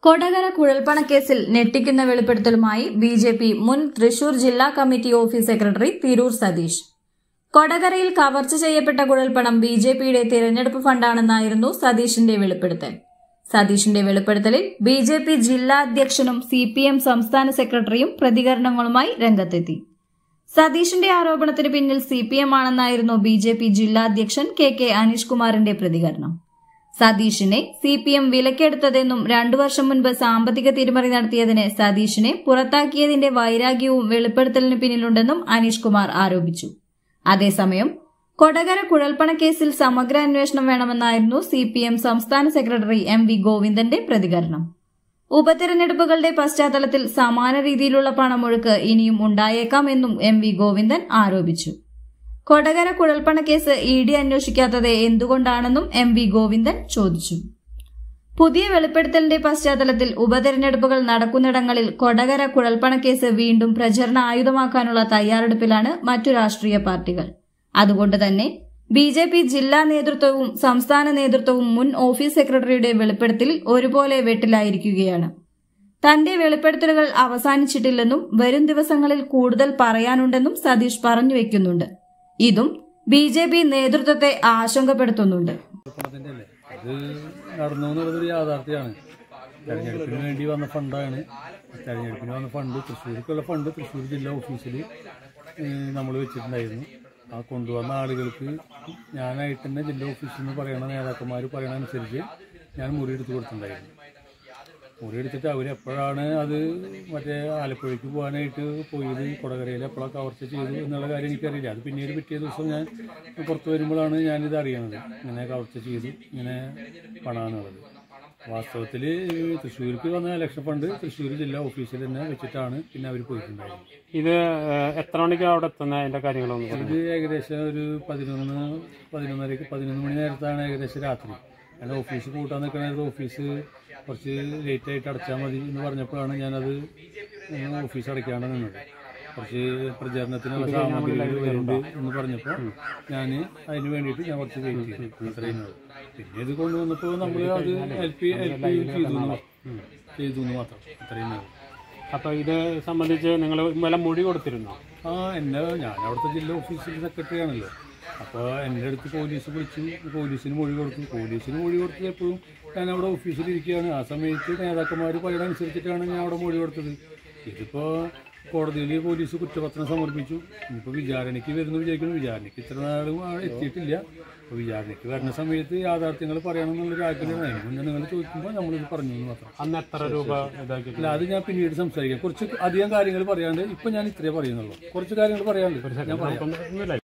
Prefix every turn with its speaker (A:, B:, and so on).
A: കൊടകര കുഴൽപ്പണക്കേസിൽ ഞെട്ടിക്കുന്ന വെളിപ്പെടുത്തലുമായി B J P മുൻ തൃശൂർ ജില്ലാ committee office secretary Tirur Satheesh കൊടകരയിൽ കവർച്ച ചെയ്യപ്പെട്ട കുഴൽപ്പണം ബി ജെ പിയുടെ തിരഞ്ഞെടുപ്പ് ഫണ്ടാണെന്നായിരുന്നു സതീഷിന്റെ വെളിപ്പെടുത്തൽ സതീഷിന്റെ വെളിപ്പെടുത്തലിൽ ബി ജെ പി ജില്ലാ അധ്യക്ഷനും സി പി എം സംസ്ഥാന സെക്രട്ടറിയും പ്രതികരണങ്ങളുമായി രംഗത്തെത്തി സതീഷിന്റെ ആരോപണത്തിന് പിന്നിൽ സി പി എം ആണെന്നായിരുന്നു ബി ജെ പി ജില്ലാ അധ്യക്ഷൻ കെ കെ അനീഷ് കുമാറിന്റെ പ്രതികരണം സതീഷിനെ സി പി എം വിലക്കെടുത്തതെന്നും രണ്ടു വർഷം മുൻപ് സാമ്പത്തിക തിരിമറി നടത്തിയതിന് സതീഷിനെ പുറത്താക്കിയതിന്റെ വൈരാഗ്യവും വെളിപ്പെടുത്തലിന് പിന്നിലുണ്ടെന്നും അനീഷ് കുമാർ ആരോപിച്ചു അതേസമയം കൊടകര കുഴൽപ്പണക്കേസിൽ സമഗ്ര അന്വേഷണം വേണമെന്നായിരുന്നു സി പി എം സംസ്ഥാന സെക്രട്ടറി എം വി ഗോവിന്ദന്റെ പ്രതികരണം ഉപതെരഞ്ഞെടുപ്പുകളുടെ പശ്ചാത്തലത്തിൽ സമാന രീതിയിലുള്ള പണമൊഴുക്ക് ഇനിയും ഉണ്ടായേക്കാമെന്നും എം വി ഗോവിന്ദൻ ആരോപിച്ചു കൊടകര കുഴൽപ്പണക്കേസ് ഇ ഡി അന്വേഷിക്കാത്തത് എന്തുകൊണ്ടാണെന്നും എം വി ഗോവിന്ദൻ ചോദിച്ചു പുതിയ വെളിപ്പെടുത്തലിന്റെ പശ്ചാത്തലത്തിൽ ഉപതെരഞ്ഞെടുപ്പുകൾ നടക്കുന്നിടങ്ങളിൽ കൊടകര കുഴൽപ്പണക്കേസ് വീണ്ടും പ്രചരണ ആയുധമാക്കാനുള്ള തയ്യാറെടുപ്പിലാണ് മറ്റു രാഷ്ട്രീയ പാർട്ടികൾ അതുകൊണ്ട് തന്നെ ബി ജെ പി ജില്ലാ നേതൃത്വവും സംസ്ഥാന നേതൃത്വവും മുൻ ഓഫീസ് സെക്രട്ടറിയുടെ വെളിപ്പെടുത്തലിൽ ഒരുപോലെ വെട്ടിലായിരിക്കുകയാണ് തന്റെ വെളിപ്പെടുത്തലുകൾ അവസാനിച്ചിട്ടില്ലെന്നും വരും ദിവസങ്ങളിൽ കൂടുതൽ പറയാനുണ്ടെന്നും സതീഷ് പറഞ്ഞു വെക്കുന്നുണ്ട് ഇതും ബി ജെ പി നേതൃത്വത്തെ ആശങ്കപ്പെടുത്തുന്നുണ്ട്
B: പണത്തിന്റെ അല്ലേ അത് നടന്നു എന്നുള്ളതൊരു യാഥാർത്ഥ്യമാണ് തെരഞ്ഞെടുപ്പിന് വേണ്ടി വന്ന ഫണ്ടാണ് തെരഞ്ഞെടുപ്പിന് വന്ന ഫണ്ട് തൃശ്ശൂർക്കുള്ള ഫണ്ട് തൃശ്ശൂർ ജില്ലാ ഓഫീസിൽ നമ്മൾ വെച്ചിട്ടുണ്ടായിരുന്നു ആ കൊണ്ടുവന്ന ആളുകൾക്ക് ഞാനായിട്ട് തന്നെ ജില്ലാ ഓഫീസിൽ നിന്ന് പറയണ നേതാക്കന്മാർ പറയണ അനുസരിച്ച് ഞാൻ മുറി എടുത്ത് കൊടുത്തിട്ടുണ്ടായിരുന്നു മുറി എടുത്തിട്ട് അവരെപ്പോഴാണ് അത് മറ്റേ ആലപ്പുഴയ്ക്ക് പോകാനായിട്ട് പോയത് കൊടകരയിൽ എപ്പോഴാണ് കവർച്ച ചെയ്തു എന്നുള്ള കാര്യം എനിക്കറിയില്ല അത് പിന്നീട് പിറ്റേ ദിവസം ഞാൻ പുറത്ത് വരുമ്പോഴാണ് ഞാനിത് അറിയണത് ഇങ്ങനെ കവർച്ച ചെയ്തു ഇങ്ങനെ പണാന്നുള്ളത് വാസ്തവത്തിൽ തൃശ്ശൂർക്ക് വന്ന ഇലക്ഷൻ ഫണ്ട് തൃശ്ശൂർ ജില്ലാ ഓഫീസിൽ തന്നെ വെച്ചിട്ടാണ് പിന്നെ അവർ പോയിട്ടുണ്ടായിരുന്നത്
C: ഇത് ഏഹ്, എത്ര മണിക്കാണ് അവിടെ എത്തുന്നത് അതിന്റെ കാര്യങ്ങളൊന്നും പറഞ്ഞു
B: ഇത് ഏകദേശം ഒരു പതിനൊന്ന് പതിനൊന്നരക്ക് പതിനൊന്ന് മണി നേരത്താണ് ഏകദേശം രാത്രി ഞാൻ ഓഫീസ് കൂട്ടാൻ നിൽക്കണത് ഓഫീസ് കുറച്ച് ലേറ്റ് ആയിട്ട് അടച്ചാൽ മതി എന്ന് പറഞ്ഞപ്പോഴാണ് ഞാനത് ഓഫീസ് അടയ്ക്കാണ്ട് നിന്നത് കുറച്ച് പ്രചാരണത്തിനുള്ള സാമഗ്രികൾ വരുന്നുണ്ട് എന്ന് പറഞ്ഞപ്പോൾ ഞാൻ അതിന് വേണ്ടിയിട്ട് ഞാൻ കുറച്ച് വെയിറ്റ് ചെയ്തു അത്രയും ഉള്ളൂ. പിന്നെ ഇത് കൊണ്ടുവന്നപ്പോൾ നമ്മൾ അത് ഹെൽപ്പ് ഹെൽപ്പ് ചെയ്തു എന്ന് മാത്രം. ചെയ്തു എന്ന് മാത്രം അത്രയും ഉള്ളൂ.
C: അപ്പൊ ഇത് സംബന്ധിച്ച് നിങ്ങൾ വില മൊഴി കൊടുത്തിരുന്നു
B: ആ എന്നെ ഞാൻ അവിടുത്തെ ജില്ലാ ഓഫീസിൽ സെക്രട്ടറി ആണല്ലോ അപ്പോൾ എൻ്റെ അടുത്ത് പോലീസ് വിളിച്ചു പോലീസിന് മൊഴി കൊടുത്തു പോലീസിന് മൊഴി കൊടുത്തത് എപ്പോഴും ഞാൻ അവിടെ ഓഫീസിൽ ഇരിക്കുകയാണ് ആ സമയത്ത് നേതാക്കന്മാർ പറയണ അനുസരിച്ചിട്ടാണ് ഞാൻ അവിടെ മൊഴി കൊടുത്തത് ഇതിപ്പോൾ കോടതിയിൽ പോലീസ് കുറ്റപത്രം സമർപ്പിച്ചു ഇനിയിപ്പോൾ വിചാരണയ്ക്ക് വരുന്നു വിചാരിക്കുന്നു വിചാരണയ്ക്ക് ഇത്ര നാളും ആ എത്തിയിട്ടില്ല അപ്പോൾ വിചാരണയ്ക്ക് വരുന്ന സമയത്ത് യാഥാർത്ഥ്യങ്ങൾ പറയണം എന്നുള്ളൊരു ആഗ്രഹമാണ് അതിന് മുന്നേ നിങ്ങൾ ചോദിക്കുമ്പോൾ നമ്മളിത് പറഞ്ഞു എന്ന് മാത്രം
C: അന്ന് എത്ര രൂപ ഇതാക്കി
B: അല്ല അത് ഞാൻ പിന്നീട് സംസാരിക്കാം കുറച്ച് അധികം കാര്യങ്ങൾ പറയാണ്ട് ഇപ്പൊ ഞാൻ ഇത്രേ പറയുന്നുള്ളൂ കുറച്ച് കാര്യങ്ങൾ പറയാണ്ട് ഞാൻ പറയാം
C: ഒന്നുമില്ല